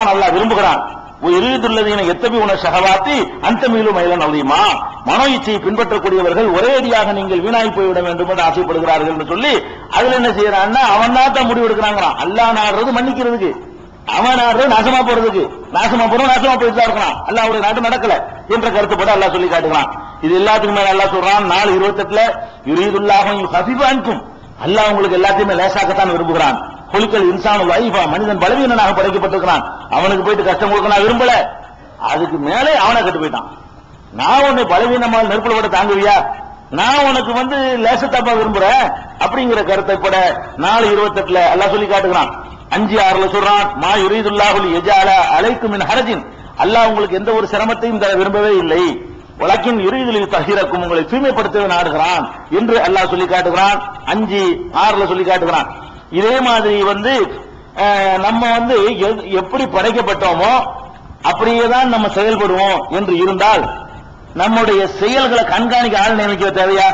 தான் அல்லாஹ் விரும்புகிறான் இருதுள்ளதீன எத்தபி உன சகவாத்தி அந்த மீளும் மயிலன் அவதியுமா மனோ இச்சையை பின்பற்றக்கூடியவர்கள் ஒரே அடியாக நீங்கள் வீணாய் போய்விட வேண்டும் என்று ஆசைப்படுகிறார்கள் என்று சொல்லி அதுல என்ன செய்யறான்னா அவன் தான் முடிவு எடுக்கிறாங்களாம் அல்லாஹ் நாடுறது மன்னிக்கிறதுக்கு அவன் நாடுறது நாசமா போறதுக்கு நாசமா போறோம் நாசமா போயிட்டு தான் இருக்கலாம் அல்லாஹ்வுடைய நாட்டு நடக்கல என்ற கருத்துப்பட அல்லாஹ் சொல்லி காட்டுகிறான் இது எல்லாத்துக்கும் மேல அல்லாஹ் சொல்றான் நாலு இருபத்தெட்டுல யுரீதுல்லாஹும் ஹபிபான்கும் அல்லாஹ் உங்களுக்கு எல்லாத்தையுமே லேசாக்கத்தான் விரும்புகிறான் குழுக்கள் இன்சான் வைஃபா மனிதன் பலவீனனாக படைக்கப்பட்டிருக்கிறான் அவனுக்கு போயிட்டு கஷ்டம் கொடுக்க நான் விரும்பல அதுக்கு மேலே அவனை கட்டு போயிட்டான் நான் உன்னை பலவீனமாக நெருப்புல விட தாங்குவியா நான் உனக்கு வந்து லேசத்தப்பா விரும்புறேன் அப்படிங்கிற கருத்தை பட நாலு இருபத்தெட்டுல அல்லாஹ் சொல்லி காட்டுகிறான் அஞ்சு ஆறுல சொல்றான் மா யுரீதுல்லாஹுல் எஜால அலைக்கும் மின் ஹரஜின் அல்லாஹ் உங்களுக்கு எந்த ஒரு சிரமத்தையும் தர விரும்பவே இல்லை வழக்கின் இறுதியில் தகிரக்கும் உங்களை தூய்மைப்படுத்தவே நாடுகிறான் என்று அல்லாஹ் சொல்லி காட்டுகிறான் அஞ்சு ஆறுல சொல்லி காட்டுகிறான் இதே மாதிரி வந்து அஹ், நம்ம வந்து எ- எப்படி படைக்கப்பட்டோமோ அப்படியே தான் நம்ம செயல்படுவோம் என்று இருந்தால் நம்முடைய செயல்களை கண்காணிக்க ஆள் நியமிக்க தேவையா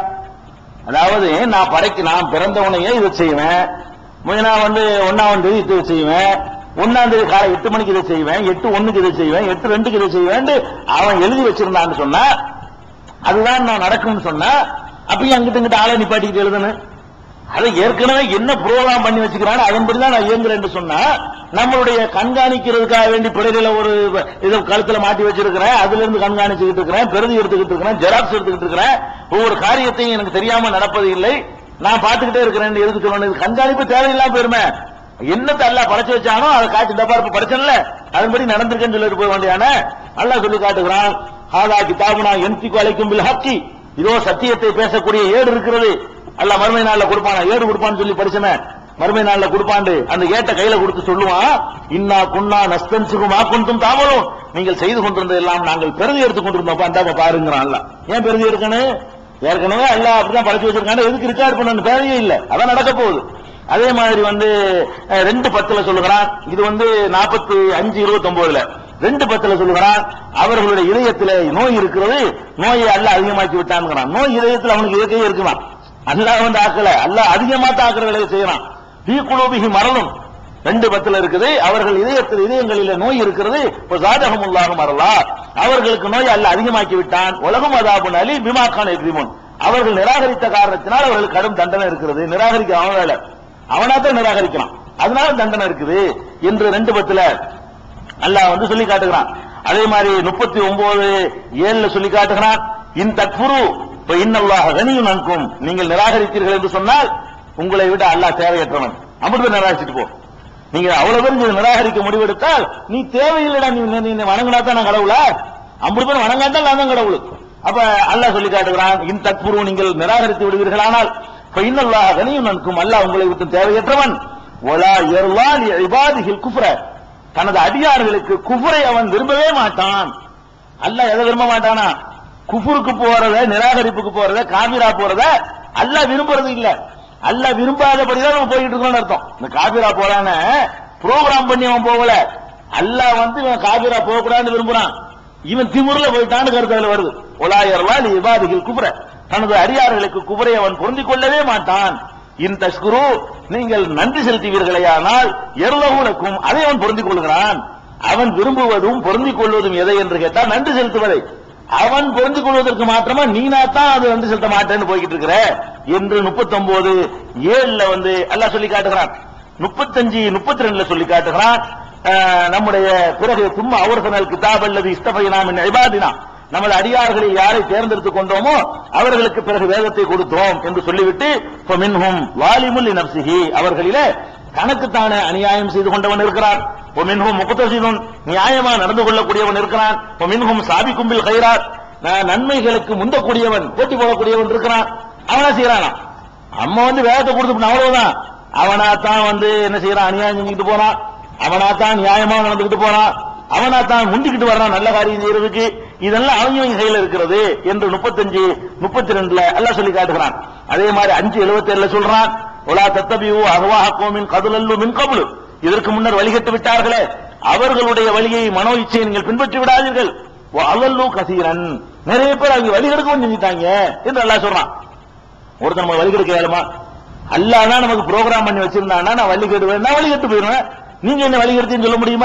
அதாவது நான் படைக்க நான் பிறந்த உடனே இதை செய்வேன் முதல் நான் வந்து ஒன்னாம் தேதி இதை செய்வேன் ஒன்னாம் தேதி காலை எட்டு மணிக்கு இதை செய்வேன் எட்டு ஒண்ணுக்கு இதை செய்வேன் எட்டு ரெண்டுக்கு இதை செய்வேன் அவன் எழுதி வச்சிருந்தான்னு சொன்னா அதுதான் நான் நடக்கும்னு சொன்னா அப்பயும் அங்கிட்ட இங்கிட்ட ஆளை நிப்பாட்டிக்கிட்டு எழுதணும் அதை ஏற்கனவே என்ன ப்ரோக்ராம் பண்ணி வச்சுக்கிறான் அதன்படி தான் நான் இயங்குறேன்னு சொன்னா நம்மளுடைய கண்காணிக்கிறதுக்காக வேண்டி பிறகுல ஒரு இதை கழுத்துல மாட்டி வச்சிருக்கிறேன் அதுல இருந்து கண்காணிச்சுக்கிட்டு இருக்கிறேன் பிரதி எடுத்துக்கிட்டு இருக்கிறேன் ஜெராக்ஸ் எடுத்துக்கிட்டு இருக்கிறேன் ஒவ்வொரு காரியத்தையும் எனக்கு தெரியாம நடப்பது இல்லை நான் பார்த்துக்கிட்டே இருக்கிறேன் எதுக்கு சொல்லணும் இது கண்காணிப்பு தேவையில்லாம போயிருமே என்னத்தை அல்ல படைச்சு வச்சானோ அதை காட்டி இந்த பார்ப்பு படிச்சல அதன்படி நடந்திருக்கேன்னு சொல்லிட்டு போக வேண்டியான அல்லாஹ் சொல்லி காட்டுகிறான் ஹாதா கிதாபுனா என்திக்கு அழைக்கும் பில் ஹக்கி இதோ சத்தியத்தை பேசக்கூடிய ஏடு இருக்கிறது அல்லாஹ் மறுமை நாள்ல கொடுப்பானா ஏடு கொடுப்பான்னு சொல்லி படிச்சன மறுமை நாள்ல கொடுப்பாண்டு அந்த ஏட்ட கையில கொடுத்து சொல்லுவான் இன்னா குன்னா நஸ்தன்சுகுமா கொண்டும் தாமலும் நீங்கள் செய்து கொண்டிருந்த எல்லாம் நாங்கள் பெருதி எடுத்துக் கொண்டிருந்தோம் அந்த பாருங்கிறான் அல்லாஹ் ஏன் பெருதி எடுக்கணும் ஏற்கனவே அல்லாஹ் அப்படிதான் படைச்சு வச்சிருக்காங்க எதுக்கு ரெக்கார்ட் பண்ணணும் தேவையே இல்ல அதான் நடக்க போகுது அதே மாதிரி வந்து அஹ், ரெண்டு பத்துல சொல்லுகிறான் இது வந்து நாற்பத்தி அஞ்சு இருபத்தி ஒன்பதுல ரெண்டு பத்துல சொல்லுகிறான் அவர்களுடைய இதயத்திலே நோய் இருக்கிறது நோயை அல்லாஹ் அதிகமாக்கி விட்டான்ங்கிறான் நோய் இதயத்தில் அவனுக்கு இயற்கையே இருக்குதான் அல்லாஹ் வந்து ஆக்கல அல்லாஹ் அதிகமா தாக்குற வேலையை செய்யறான் தீ குலோபிகி மரலும் ரெண்டு பத்துல இருக்குது அவர்கள் இதயத்தில் இதயங்களில நோய் இருக்கிறது இப்போ ஜாதகமுல்லாகும் மரலா அவர்களுக்கு நோய் அல்ல அதிகமாக்கி விட்டான் உலகம் அதாபுன் அலி பிமாக்கான் எக்ரிமோன் அவர்கள் நிராகரித்த காரணத்தினால் அவர்களுக்கு கடும் தண்டனை இருக்கிறது நிராகரிக்க அவன் வேலை அவனா தான் நிராகரிக்கிறான் அதனால தண்டனை இருக்குது என்று ரெண்டு பத்துல அல்லாஹ் வந்து சொல்லி காட்டுகிறான் அதே மாதிரி முப்பத்தி ஒன்பது ஏழுல சொல்லி காட்டுகிறான் இன் தக்ஃபுரு இப்ப இன்னல்லாஹ் கனியும் நன்கும் நீங்கள் நிராகரித்தீர்கள் என்று சொன்னால் உங்களை விட அல்லாஹ் தேவையற்றவன் அப்படி போய் நிராகரிச்சுட்டு போ நீங்க அவ்வளவு பேர் நீங்க நிராகரிக்க முடிவெடுத்தால் நீ தேவையில்லடா நீ நீ- நீ வணங்கினா தான் நான் கடவுளா ஐம்பது பேர் வணங்காதான் நான் தான் கடவுள் அப்ப அல்லாஹ் சொல்லி காட்டுகிறான் இன் தக்ஃபுரு நீங்கள் நிராகரித்து விடுவீர்களானால் இப்ப இன்னல்லாஹ் கனியும் நன்கும் அல்லாஹ் உங்களை விட்டு தேவையற்றவன் ஒலா எர்லா லி இபாதிஹில் குஃப்ர தனது அடியார்களுக்கு குஃபரை அவன் விரும்பவே மாட்டான் அல்லாஹ் எதை விரும்ப மாட்டானா குஃபுருக்கு போறத நிராகரிப்புக்கு போறத காபிரா போறத அல்லாஹ் விரும்புறது இல்ல அல்லாஹ் விரும்பாதபடிதான் நம்ம போயிட்டு இருக்கோம்னு அர்த்தம் இந்த காபிரா போறான ப்ரோக்ராம் பண்ணி அவன் போகல அல்லாஹ் வந்து இவன் காபிரா போக கூடாதுன்னு விரும்புறான் இவன் திமுருல போயிட்டான்னு கருத்து அதுல வருது ஒலாயர்லா நீ இபாதிகள் குபுர தனது அடியார்களுக்கு குபரை அவன் பொருந்திக் கொள்ளவே மாட்டான் இன் தஷ்குரு நீங்கள் நன்றி செலுத்துவீர்களேயானால் எருளவுனக்கும் அதை அவன் பொருந்திக் கொள்கிறான் அவன் விரும்புவதும் பொருந்திக் கொள்வதும் எதை என்று கேட்டால் நன்றி செலுத்துவதை அவன் பொருந்திக் கொள்வதற்கு மாத்திரமா நீனா தான் அது நன்றி செலுத்த மாட்டேன்னு போய்கிட்டு இருக்கிற என்று முப்பத்தொன்பது ஏழுல வந்து அல்லாஹ் சொல்லி காட்டுகிறான் முப்பத்தஞ்சு முப்பத்தி ரெண்டுல சொல்லி காட்டுகிறான் அஹ், நம்முடைய பிறகு சும்மா அவர்கள் கிதாப் அல்லது இஸ்தபைனாம் இபாதினா நமது அடியார்களில் யாரை தேர்ந்தெடுத்துக் கொண்டோமோ அவர்களுக்கு பிறகு வேதத்தை கொடுத்தோம் என்று சொல்லிவிட்டு மின்ஹும் வாலிமுல் நப்சிஹி அவர்களிலே தனக்குத்தானே அநியாயம் செய்து கொண்டவன் இருக்கிறான் மின்ஹும் முகத்தசிதும் நியாயமா நடந்து கொள்ளக்கூடியவன் இருக்கிறான் மின்ஹும் சாபி கும்பில் கைரார் நன்மைகளுக்கு முந்தக்கூடியவன் போட்டி போடக்கூடியவன் இருக்கிறான் அவனா செய்யறானா அம்மா வந்து வேதத்தை கொடுத்து அவ்வளவுதான் அவனா தான் வந்து என்ன செய்யறான் அநியாயம் செஞ்சுக்கிட்டு போறான் அவனா தான் நியாயமா நடந்துகிட்டு போறான் அவனா தான் முந்திக்கிட்டு வர்றான் நல்ல காரியம் செய்யறதுக்கு இதெல்லாம் அவங்க கையில இருக்கிறது என்று முப்பத்தஞ்சு முப்பத்தி ரெண்டுல எல்லாம் சொல்லி காட்டுகிறான் அதே மாதிரி அஞ்சு எழுபத்தி ஏழுல சொல்றான் ஒலா தத்தபியூ அகவாஹ கோமின் கதுலல்லு மின் கபுலு இதற்கு முன்னர் வழிகட்டு விட்டார்களே அவர்களுடைய வழியை மனோ இச்சையை நீங்கள் பின்பற்றி விடாதீர்கள் அவல்லு கசீரன் நிறைய பேர் அவங்க வழிகெடுக்கவும் செஞ்சுட்டாங்க என்று எல்லாம் சொல்றான் ஒருத்தன் நம்ம வழிகெடுக்க இயலுமா அல்லாஹ் தான் நமக்கு ப்ரோக்ராம் பண்ணி வச்சிருந்தான்னா நான் வழி கெடுவேன் நான் வழி கெட்டு போயிருவேன் நீங்க என்ன வழி கெடுத்தீங்கன்னு சொல்ல முடியுமா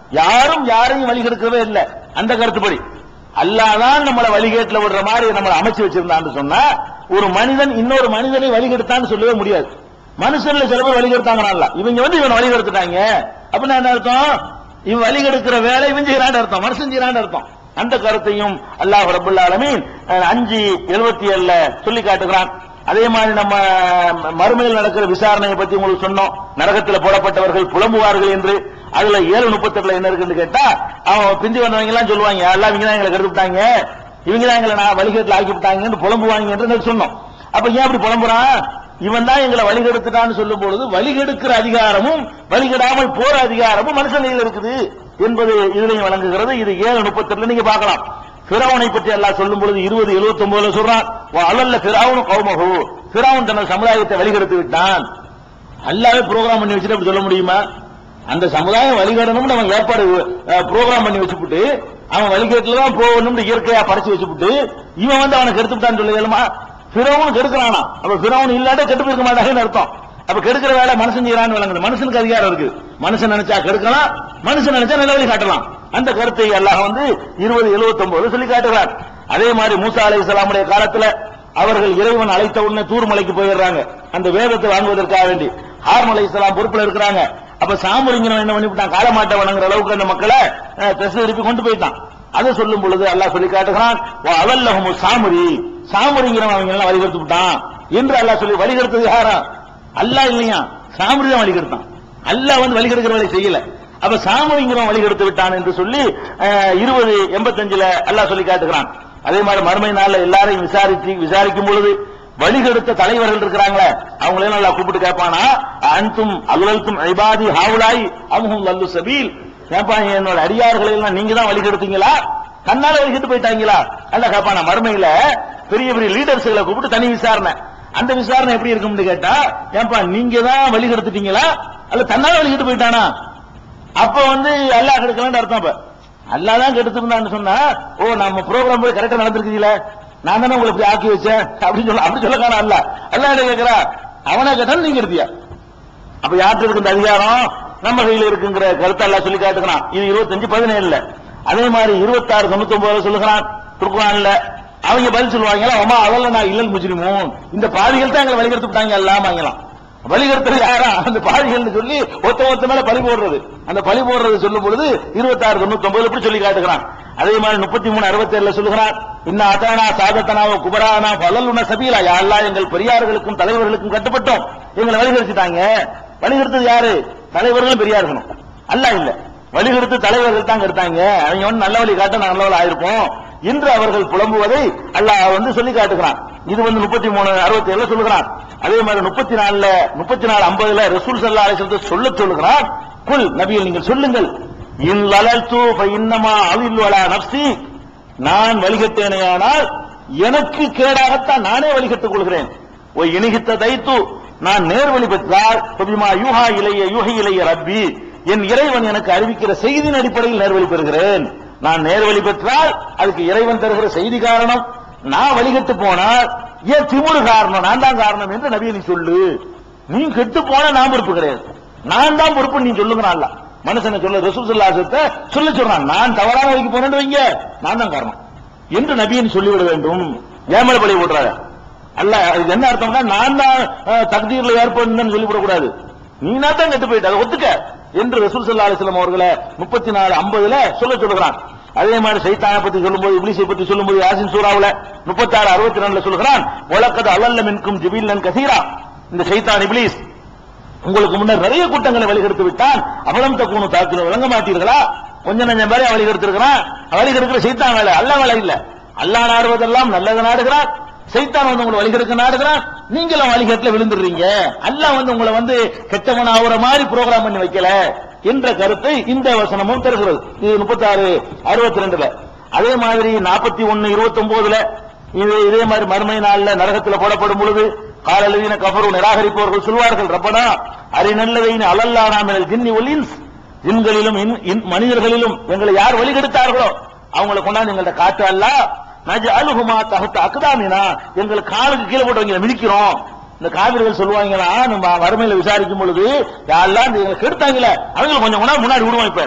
யாரும் யாரையும் வழிகெடுக்கவே இல்லை அந்த கருத்துப்படி அல்லாதான் நம்மளை வழிகேட்டுல விடுற மாதிரி நம்மளை அமைச்சு வச்சிருந்தான்னு சொன்னா ஒரு மனிதன் இன்னொரு மனிதனை வழிகெடுத்தான்னு சொல்லவே முடியாது மனுஷன்ல சில பேர் வழிகெடுத்தாங்க இவங்க வந்து இவன் வழிகெடுத்துட்டாங்க அப்படின்னா என்ன அர்த்தம் இவன் வழிகெடுக்கிற வேலை இவன் செய்யறான்னு அர்த்தம் மனுஷன் செய்யறான்னு அர்த்தம் அந்த கருத்தையும் அல்லாஹ் ரபுல் ஆலமீன் அஹ், அஞ்சு எழுபத்தி ஏழுல சொல்லி காட்டுகிறான் அதே மாதிரி நம்ம மறுமையில் நடக்கிற விசாரணையை பத்தி உங்களுக்கு சொன்னோம் நரகத்தில் போடப்பட்டவர்கள் புலம்புவார்கள் என்று அதுல ஏழு முப்பத்தெட்டுல என்ன இருக்குன்னு கேட்டா அவன் பிந்தி வந்தவங்க எல்லாம் சொல்லுவாங்க எல்லாம் இவங்க தான் எங்களை கருத்துட்டாங்க இவங்க தான் எங்களை நான் வழிகேட்டில் ஆக்கி விட்டாங்கன்னு புலம்புவாங்க என்று நான் சொன்னோம் அப்ப ஏன் அப்படி புலம்புறான் இவன் தான் எங்களை வழிகெடுத்துட்டான்னு சொல்லும் பொழுது வழிகெடுக்கிற அதிகாரமும் வழிகெடாமல் போற அதிகாரமும் மனுஷன் கையில் இருக்குது என்பது இதுலையும் வழங்குகிறது இது ஏழு முப்பத்தெட்டுல நீங்க பார்க்கலாம் பிறவனை பற்றி எல்லாம் சொல்லும் பொழுது இருபது எழுபத்தி ஒன்பதுல சொல்றான் அலல்ல பிராவனும் கௌமகு பிராவன் தனது சமுதாயத்தை வழிகெடுத்து விட்டான் அல்லாவே ப்ரோக்ராம் பண்ணி வச்சுட்டு அப்படி சொல்ல முடியுமா அந்த சமுதாயம் வழிகடணும்னு அவன் ஏற்பாடு ப்ரோக்ராம் பண்ணி வச்சுப்புட்டு அவன் வழிகேட்டுல தான் போகணும்னு இயற்கையா படைச்சு வச்சுப்புட்டு இவன் வந்து அவனை கெடுத்து விட்டான்னு சொல்ல இயலுமா பிறவனும் கெடுக்கிறானா அப்ப பிறவன் இல்லாட்ட கெட்டு போயிருக்க மாட்டாங்கன்னு அர்த்தம் அப்ப கெடுக்கிற வேலை மனுஷன் செய்யறான்னு விளங்குது மனுஷனுக்கு அதிகாரம் இருக்கு மனுஷன் நினைச்சா கெடுக்கலாம் மனுஷன் நினைச்சா நல்ல வழி காட்டலாம் அந்த கருத்தை அல்லாஹ் வந்து இருபது எழுபத்தி ஒன்பது சொல்லி காட்டுகிறார் அதே மாதிரி மூசா அலை இஸ்லாமுடைய காலத்துல அவர்கள் இறைவன் அழைத்த உடனே தூர்மலைக்கு போயிடுறாங்க அந்த வேதத்தை வாங்குவதற்காக வேண்டி ஹார்ம் அலை இஸ்லாம் பொறுப்புல இருக்கிறாங்க அப்ப சாமுரிங்கனம் என்ன பண்ணிவிட்டான் காலமாட்டை வணங்குற அளவுக்கு அந்த மக்களை திசை திருப்பி கொண்டு போயிட்டான் அதை சொல்லும் பொழுது அல்லாஹ் சொல்லி காட்டுகிறான் அவல்லஹமு சாமுரி சாமுரிங்கிறவன் அவங்க எல்லாம் வழிகெடுத்து விட்டான் என்று அல்லாஹ் சொல்லி வழிகெடுத்தது யாரா அல்லாஹ் இல்லையா சாமுரி தான் வழிகெடுத்தான் அல்லாஹ் வந்து வழிகெடுக்கிற வேலை செய்யல அப்ப சாமுரிங்கிறவன் வழிகெடுத்து விட்டான் என்று சொல்லி இருபது எண்பத்தஞ்சுல அல்லாஹ் சொல்லி காட்டுகிறான் அதே மாதிரி மறுமை நாள்ல எல்லாரையும் விசாரிச்சு விசாரிக்கும் பொழுது வழிகெடுத்த தலைவர்கள் இருக்கிறாங்களே அவங்களையும் நல்லா கூப்பிட்டு கேட்பானா அன்தும் அலுவல்தும் ஐபாதி ஹாவுலாய் அமுகும் லல்லு சபீல் கேட்பாங்க என்னோட அடியார்களை எல்லாம் நீங்க தான் வழிகெடுத்தீங்களா கண்ணால வழிகெட்டு போயிட்டாங்களா அல்ல கேட்பானா மறுமையில பெரிய பெரிய லீடர்ஸ்களை கூப்பிட்டு தனி விசாரணை அந்த விசாரணை எப்படி இருக்கும்னு கேட்டா ஏன்பா நீங்க தான் வழிகெடுத்துட்டீங்களா அல்ல தன்னால வழிகெட்டு போயிட்டானா அப்ப வந்து அல்லாஹ் கெடுக்கலாம்னு அர்த்தம் அப்ப அல்லாஹ் தான் கெடுத்திருந்தான்னு சொன்னா ஓ நம்ம ப்ரோக்ராம் போய் கரெக்டா நடந்திருக்கீங்கள நான் தானே உங்களை இப்படி ஆக்கி வச்சேன் அப்படின்னு சொல்ல அப்படி சொல்ல காணா அல்ல அல்ல என்ன கேட்கிறா அவனை கேட்டாலும் நீங்க எடுத்தியா அப்ப யார்கிட்ட இருக்கு இந்த அதிகாரம் நம்ம கையில இருக்குங்கிற கருத்தை எல்லாம் சொல்லி காட்டுக்கிறான் இது இருபத்தஞ்சு பதினேழுல அதே மாதிரி இருபத்தாறு தொண்ணூத்தி ஒன்பதுல சொல்லுகிறான் துருக்குறான்ல அவங்க பதில் சொல்லுவாங்களா அம்மா அதெல்லாம் நான் இல்லல் முஜ்ரிமூன் இந்த பாதிகள் தான் எங்களை வழிகெடுத்து விட்டாங்க எல்லாம் வாங்கலாம் வழிகெடுத்தது யாரா அந்த பாதிகள் சொல்லி ஒத்த ஒத்த மேல பழி போடுறது அந்த பழி போடுறது சொல்லும் பொழுது இருபத்தாறு தொண்ணூத்தி ஒன்பது இப்படி சொல்லி காட்டுகிறான் அதே மாதிரி முப்பத்தி மூணு அறுபத்தி ஏழுல சொல்லுகிறான் இன்னும் அதானா சாதத்தனாவோ குபரானா பலலுன சபீலா யாரெல்லாம் எங்கள் பெரியார்களுக்கும் தலைவர்களுக்கும் கட்டுப்பட்டோம் எங்களை வழிகெடுத்துட்டாங்க வழிகெடுத்தது யாரு தலைவர்களும் பெரியா இருக்கணும் அல்ல இல்ல வழிகெடுத்து தலைவர்கள் தான் கெடுத்தாங்க அவங்க வந்து நல்ல வழி காட்ட நாங்க நல்ல வழி ஆயிருப்போம் என்று அவர்கள் புலம்புவதை அல்லாஹ் வந்து சொல்லி காட்டுகிறான் இது வந்து முப்பத்தி மூணு அறுபத்தி ஏழுல சொல்லுகிறான் அதே மாதிரி முப்பத்தி நாலுல முப்பத்தி நாலு ஐம்பதுல ரசூல் சல்லா அலிசத்தை சொல்ல சொல்லுகிறான் குல் நபியில் நீங்கள் சொல்லுங்கள் இன் லலல்து இன்னமா அவில்லு அலா நப்சி நான் வழிகட்டேனேயானால் எனக்கு கேடாகத்தான் நானே வழிகட்டுக் கொள்கிறேன் ஓ இணிகித்த தைத்து நான் நேர்வழி பெற்றால் பொதுமா யூஹா இளைய யூஹி இளைய ரப்பி என் இறைவன் எனக்கு அறிவிக்கிற செய்தியின் அடிப்படையில் நேர்வழி பெறுகிறேன் நான் நேர்வழி பெற்றால் அதுக்கு இறைவன் தருகிற செய்தி காரணம் நான் வழிகட்டு போனால் ஏன் திமுரு காரணம் நான் தான் காரணம் என்று நபியை நீ சொல்லு நீ கெட்டு போன நான் பொறுப்பு கிடையாது நான் தான் பொறுப்பு நீ சொல்லுங்க மனுஷனை சொல்ல ரசூல் சொல்லாசத்தை சொல்ல சொல்றான் நான் தவறான வழிக்கு போனேன்னு வைங்க நான் தான் காரணம் என்று நபியின் சொல்லிவிட வேண்டும் ஏமல பழி போடுறாரு அல்ல இது என்ன அர்த்தம்னா நான் தான் அஹ், தக்தீர்ல ஏற்படுன்னு சொல்லிவிடக்கூடாது நீனா தான் கெட்டு போயிட்ட அதை ஒத்துக்க என்று ரசூல் சல்லா அலிஸ்லாம் அவர்களை முப்பத்தி நாலு ஐம்பதுல சொல்ல சொல்லுகிறான் அதே மாதிரி சைத்தானை பத்தி சொல்லும்போது இப்ளீஸை பத்தி சொல்லும்போது யாசின் சூறாவுல முப்பத்தாறு அறுபத்தி ரெண்டுல சொல்லுகிறான் உலகது அல்லல்ல மின்கும் ஜிபில்லன் கசீரா இந்த சைத்தான் இப்ளீஸ் உங்களுக்கு முன்னர் நிறைய கூட்டங்களை வழிகெடுத்து விட்டான் அவலம் தக்கூணு தாக்கு விளங்க மாட்டீர்களா கொஞ்ச நஞ்சம் பேரை வழிகெடுத்திருக்கிறான் வழிகெடுக்கிற சைத்தான் வேலை அல்ல வேலை இல்ல அல்லாஹ் நாடுவதெல்லாம் நல்லது நாடுகிறான் சைத்தான் வந்து உங்களை வழிகெடுக்க நாடுகிறான் நீங்களும் வழிகேட்டுல விழுந்துடுறீங்க அல்லாஹ் வந்து உங்களை வந்து கெட்டவன் ஆகுற மாதிரி ப்ரோக்ராம் பண்ணி வைக்கல என்ற கருத்தை இந்த வசனமும் தருகிறது இது முப்பத்தாறு அறுபத்தி ரெண்டுல அதே மாதிரி நாற்பத்தி ஒன்னு இருபத்தி ஒன்பதுல இது இதே மாதிரி மறுமை நாள்ல நரகத்தில் போடப்படும் பொழுது காலலவீன கபரு நிராகரிப்பவர்கள் சொல்வார்கள் ரப்பனா அரிநல்லவையின் அலல்லானா மினல் ஜின்னி ஒல் இன்ஸ் ஜின்களிலும் இன்- இன்- மனிதர்களிலும் எங்களை யார் வழிகெடுத்தார்களோ அவங்களை கொண்டாந்து எங்கள்ட்ட காட்டு அல்ல நஜ அலுகுமா தகுத்த அக்குதாமினா எங்களை காலுக்கு கீழே போட்டு வைங்க மிதிக்கிறோம் இந்த காவிரிகள் சொல்லுவாங்களா நம்ம வறுமையில விசாரிக்கும் பொழுது யாரெல்லாம் இந்த எங்களை கெடுத்தாங்களே அவங்க கொஞ்சம் கொண்டா முன்னாடி விடுவோம் இப்ப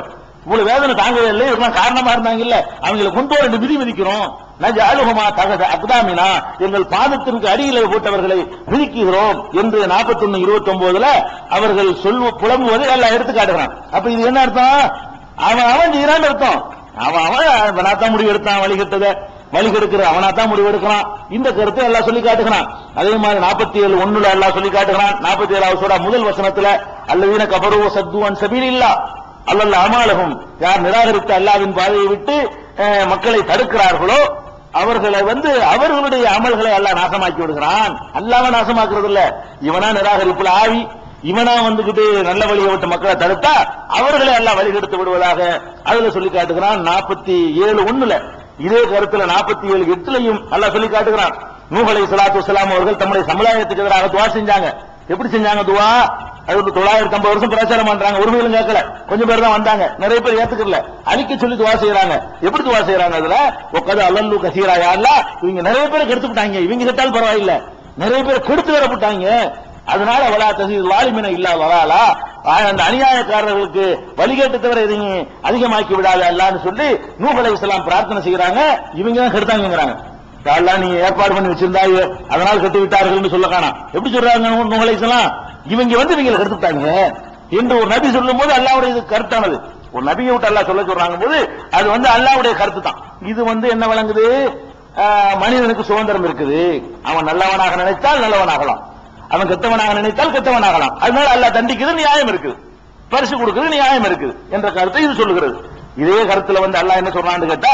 இவ்வளவு வேதனை தாங்கவே இல்லை இவங்க காரணமா இருந்தாங்க இல்ல அவங்களை கொண்டு வர ரெண்டு மிதி மிதிக்கிறோம் நஜ அலுகமா தகத அக்தாமினா எங்கள் பாதத்திற்கு அடியிலே போட்டவர்களை மிதிக்குகிறோம் என்று 41 இருபத்தி ஒன்பதுல அவர்கள் சொல்வ புலம்புவதை எல்லாம் எடுத்து காட்டுகிறான் அப்ப இது என்ன அர்த்தம் அவன் அவன் செய்யறான்னு அர்த்தம் அவன் அவன் நாத்தான் முடிவு எடுத்தான் வழி கெட்டத வழி கெடுக்கிற அவனா தான் முடிவு எடுக்கிறான் இந்த கருத்தை எல்லாம் சொல்லி காட்டுகிறான் அதே மாதிரி நாற்பத்தி ஏழு ஒண்ணுல எல்லாம் சொல்லி காட்டுகிறான் நாற்பத்தி ஏழாவது சூறா முதல் வசனத்துல அல்லவீன கபரு சத்துவன் சபீல் இல்லா அல்லல்ல அமாலகும் யார் நிராகரித்த அல்லாவின் பாதையை விட்டு அஹ், மக்களை தடுக்கிறார்களோ அவர்களை வந்து அவர்களுடைய அமல்களை எல்லாம் நாசமாக்கி விடுகிறான் அல்லாம நாசமாக்குறது இல்ல இவனா நிராகரிப்புல ஆவி இவனா வந்துகிட்டு நல்ல வழியை விட்டு மக்களை தடுத்தா அவர்களை எல்லாம் வழிகெடுத்து விடுவதாக அதுல சொல்லி காட்டுகிறான் நாற்பத்தி ஏழு ஒண்ணுல இதே கருத்துல நாற்பத்தி ஏழு எட்டுலையும் அல்லாஹ் சொல்லி காட்டுகிறான் நூஹலை சலாத்து வசலாம் அவர்கள் தம்முடைய சமுதாயத்துக்கு எதிராக துவா செஞ்சாங்க எப்படி செஞ்சாங்க துவா அது ஒரு தொள்ளாயிரத்தி ஐம்பது வருஷம் பிரச்சாரம் பண்றாங்க உரிமையிலும் கேட்கல கொஞ்சம் பேர் தான் வந்தாங்க நிறைய பேர் ஏத்துக்கல அழிக்க சொல்லி துவா செய்யறாங்க எப்படி துவா செய்யறாங்க அதுல உட்காந்து அல்லல்லு கசீரா யாருல இவங்க நிறைய பேர் கெடுத்து விட்டாங்க இவங்க கெட்டால் பரவாயில்ல நிறைய பேர் கெடுத்து வரப்பட்டாங்க அதனால வலா தசீர் வாலிமின இல்லா வலாலா அந்த அநியாயக்காரர்களுக்கு வழிகேட்டு தவிர எதையும் அதிகமாக்கி விடாத அல்லான்னு சொல்லி நூஹ் அலைஹிஸ்ஸலாம் பிரார்த்தனை செய்யறாங்க இவங்க தான் கெடுத்தாங்கிறாங்க யாரெல்லாம் நீங்க ஏற்பாடு பண்ணி வச்சிருந்தாங்க அதனால் கட்டி விட்டார்கள்னு சொல்ல காணாம் எப்படி சொல்றாங்க நூஹ் அலைஹிஸ்ஸலாம் இவங்க வந்து இவங்களை கெடுத்துட்டாங்க என்று ஒரு நபி சொல்லும் போது அல்லாவுடைய இது கருத்தானது ஒரு நபியை விட்டு அல்லாஹ் சொல்ல சொல்றாங்க போது அது வந்து அல்லாவுடைய கருத்து தான் இது வந்து என்ன விளங்குது ஆஹ், மனிதனுக்கு சுதந்திரம் இருக்குது அவன் நல்லவனாக நினைத்தால் நல்லவனாகலாம் அவன் கெட்டவனாக நினைத்தால் கெட்டவனாகலாம் அதனால அல்லாஹ் தண்டிக்கிறது நியாயம் இருக்குது பரிசு கொடுக்கிறது நியாயம் இருக்குது என்ற கருத்தை இது சொல்லுகிறது இதே கருத்துல வந்து அல்லாஹ் என்ன சொல்றான்னு கேட்டா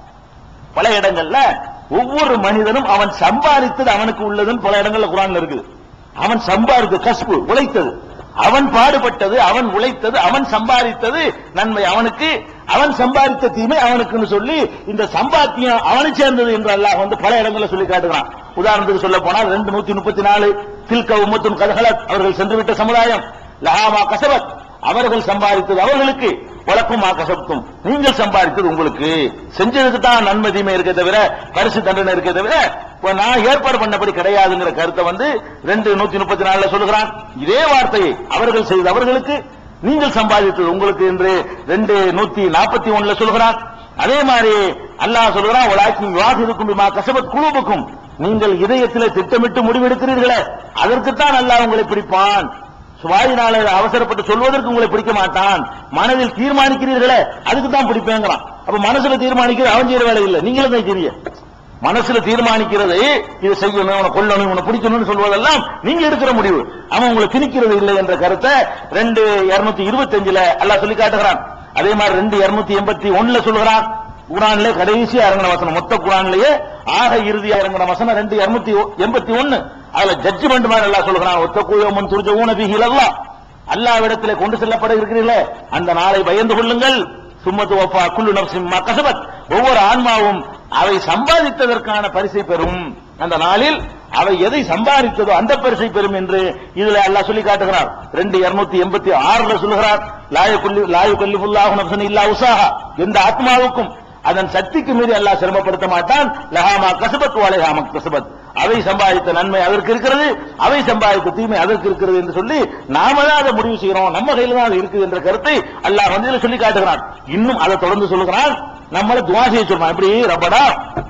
பல இடங்கள்ல ஒவ்வொரு மனிதனும் அவன் சம்பாதித்தது அவனுக்கு உள்ளதுன்னு பல இடங்கள்ல குரான்ல இருக்குது அவன் சம்பாதித்த கஸ்பு உழைத்தது அவன் பாடுபட்டது அவன் உழைத்தது அவன் சம்பாதித்தது நன்மை அவனுக்கு அவன் சம்பாதித்த தீமை அவனுக்குன்னு சொல்லி இந்த சம்பாத்தியம் அவனை சேர்ந்தது என்று அல்லாஹ் வந்து பல இடங்கள்ல சொல்லி காட்டுகிறான் உதாரணத்துக்கு சொல்ல போனால் ரெண்டு நூத்தி முப்பத்தி நாலு தில்க உம்மத்தும் கதகலத் அவர்கள் சென்றுவிட்ட சமுதாயம் லஹாமா கசபத் அவர்கள் சம்பாதித்தது அவர்களுக்கு வழக்குமா கசப்தும் நீங்கள் சம்பாதித்தது உங்களுக்கு செஞ்சதுக்கு தான் நன்மை தீமை இருக்க தவிர பரிசு தண்டனை இருக்க தவிர இப்ப நான் ஏற்பாடு பண்ணபடி கிடையாதுங்கிற கருத்தை வந்து ரெண்டு நூத்தி முப்பத்தி நாலுல சொல்லுகிறான் இதே வார்த்தையை அவர்கள் செய்த அவர்களுக்கு நீங்கள் சம்பாதித்தது உங்களுக்கு என்று ரெண்டு நூத்தி நாற்பத்தி ஒண்ணுல சொல்கிறான் அதே மாதிரி அல்லாஹ் சொல்கிறான் உலாக்கின் வாசிருக்கும் பிமா கசபத் குழுவுக்கும் நீங்கள் இதயத்திலே திட்டமிட்டு முடிவெடுக்கிறீர்களே அதற்குத்தான் அல்லாஹ் உங்களை பிடிப்பான் சுவாயினால அவசரப்பட்டு சொல்வதற்கு உங்களை பிடிக்க மாட்டான் மனதில் தீர்மானிக்கிறீர்களே அதுக்கு தான் பிடிப்பேங்கிறான் அப்ப மனசுல தீர்மானிக்கிறது அவன் செய்யற வேலை இல்லை நீங்களும் தான் செய்ய மனசுல தீர்மானிக்கிறது இது செய்யணும் உன கொல்லணும் உன பிடிக்கணும்னு சொல்வதெல்லாம் நீங்க எடுக்கிற முடிவு அவன் உங்களை திணிக்கிறது இல்லை என்ற கருத்தை ரெண்டு இருநூத்தி இருபத்தி அஞ்சுல அல்லாஹ் சொல்லி காட்டுகிறான் அதே மாதிரி ரெண்டு இருநூத்தி எண்பத்தி ஒண்ணுல சொல்லுகிறான் குரான்ல கடைசியா இறங்கின வசனம் மொத்த குரான்லயே ஆக இறுதியா இறங்கின வசனம் ரெண்டு இருநூத்தி எண்பத்தி ஒண்ணு அதுல ஜட்ஜ்மெண்ட் மாதிரி எல்லாம் சொல்லுகிறான் ஒத்த கூயமன் துரிஜ ஊன பிகிலல்லாம் அல்லாவிடத்திலே கொண்டு செல்லப்பட இருக்கிறீர்களே அந்த நாளை பயந்து கொள்ளுங்கள் சும்மத்து வஃபா குல்லு நப்சின் மா கசபத் ஒவ்வொரு ஆன்மாவும் அவை சம்பாதித்ததற்கான பரிசை பெறும் அந்த நாளில் அவை எதை சம்பாதித்ததோ அந்த பரிசை பெறும் என்று இதுல அல்லாஹ் சொல்லி காட்டுகிறார் ரெண்டு இருநூத்தி எண்பத்தி ஆறுல சொல்லுகிறார் லாய குல்லி லாயு கல்லிஃபுல்லாஹு நப்சன் இல்லா உசாஹா எந்த ஆத்மாவுக்கும் அதன் சக்திக்கு மீறி அல்லாஹ் சிரமப்படுத்த மாட்டான் லஹாமா கசபத் வலைஹாமா கசபத் அவை சம்பாதித்த நன்மை அதற்கு இருக்கிறது அவை சம்பாதித்த தீமை அதற்கு இருக்கிறது என்று சொல்லி நாம தான் அதை முடிவு செய்யறோம் நம்ம கையில தான் அது இருக்குது என்ற கருத்தை அல்லாஹ் வந்து இதுல சொல்லி காட்டுகிறான் இன்னும் அதை தொடர்ந்து சொல்லுகிறான் நம்மள துவா செய்ய சொல்றான் எப்படி ரப்படா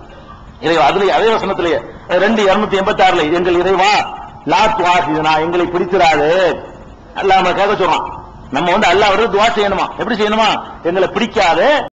இறைவா அதுல அதே வசனத்திலேயே ரெண்டு இருநூத்தி எண்பத்தி ஆறுல எங்கள் இறைவா லா துவாசிதனா எங்களை பிடித்திராது அல்லாஹ் நம்ம கேட்க சொல்றான் நம்ம வந்து அல்லாஹ் துவா செய்யணுமா எப்படி செய்யணுமா எங்களை பிடிக்காது